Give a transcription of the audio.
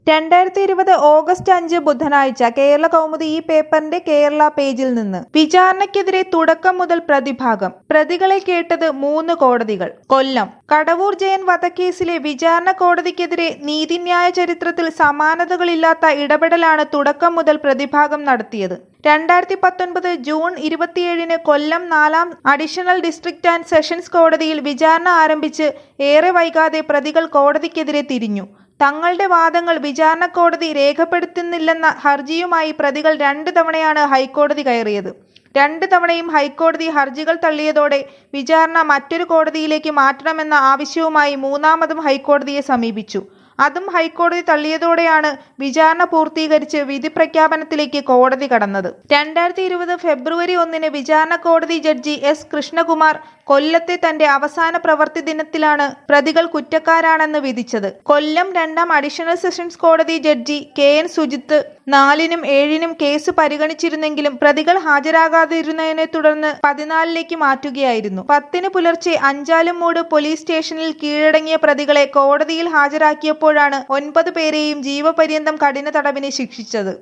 രണ്ടായിരത്തി ഇരുപത് ഓഗസ്റ്റ് അഞ്ച് ബുധനാഴ്ച കേരള കൗമുദി ഈ പേപ്പറിന്റെ കേരള പേജിൽ നിന്ന് വിചാരണയ്ക്കെതിരെ തുടക്കം മുതൽ പ്രതിഭാഗം പ്രതികളെ കേട്ടത് മൂന്ന് കോടതികൾ കൊല്ലം കടവൂർ ജയൻ വധക്കേസിലെ വിചാരണ കോടതിക്കെതിരെ നീതിന്യായ ചരിത്രത്തിൽ സമാനതകളില്ലാത്ത ഇടപെടലാണ് തുടക്കം മുതൽ പ്രതിഭാഗം നടത്തിയത് രണ്ടായിരത്തി പത്തൊൻപത് ജൂൺ ഇരുപത്തിയേഴിന് കൊല്ലം നാലാം അഡീഷണൽ ഡിസ്ട്രിക്ട് ആൻഡ് സെഷൻസ് കോടതിയിൽ വിചാരണ ആരംഭിച്ച് ഏറെ വൈകാതെ പ്രതികൾ കോടതിക്കെതിരെ തിരിഞ്ഞു തങ്ങളുടെ വാദങ്ങൾ വിചാരണ കോടതി രേഖപ്പെടുത്തുന്നില്ലെന്ന ഹർജിയുമായി പ്രതികൾ രണ്ട് തവണയാണ് ഹൈക്കോടതി കയറിയത് രണ്ട് തവണയും ഹൈക്കോടതി ഹർജികൾ തള്ളിയതോടെ വിചാരണ മറ്റൊരു കോടതിയിലേക്ക് മാറ്റണമെന്ന ആവശ്യവുമായി മൂന്നാമതും ഹൈക്കോടതിയെ സമീപിച്ചു അതും ഹൈക്കോടതി തള്ളിയതോടെയാണ് വിചാരണ പൂർത്തീകരിച്ച് വിധി പ്രഖ്യാപനത്തിലേക്ക് കോടതി കടന്നത് രണ്ടായിരത്തി ഇരുപത് ഫെബ്രുവരി ഒന്നിന് വിചാരണ കോടതി ജഡ്ജി എസ് കൃഷ്ണകുമാർ കൊല്ലത്തെ തന്റെ അവസാന പ്രവൃത്തി ദിനത്തിലാണ് പ്രതികൾ കുറ്റക്കാരാണെന്ന് വിധിച്ചത് കൊല്ലം രണ്ടാം അഡീഷണൽ സെഷൻസ് കോടതി ജഡ്ജി കെ എൻ സുജിത്ത് നാലിനും ഏഴിനും കേസ് പരിഗണിച്ചിരുന്നെങ്കിലും പ്രതികൾ ഹാജരാകാതിരുന്നതിനെ തുടർന്ന് പതിനാലിലേക്ക് മാറ്റുകയായിരുന്നു പത്തിന് പുലർച്ചെ അഞ്ചാലും മൂട് പോലീസ് സ്റ്റേഷനിൽ കീഴടങ്ങിയ പ്രതികളെ കോടതിയിൽ ഹാജരാക്കിയപ്പോഴാണ് ഒൻപത് പേരെയും ജീവപര്യന്തം കഠിന തടവിന് ശിക്ഷിച്ചത്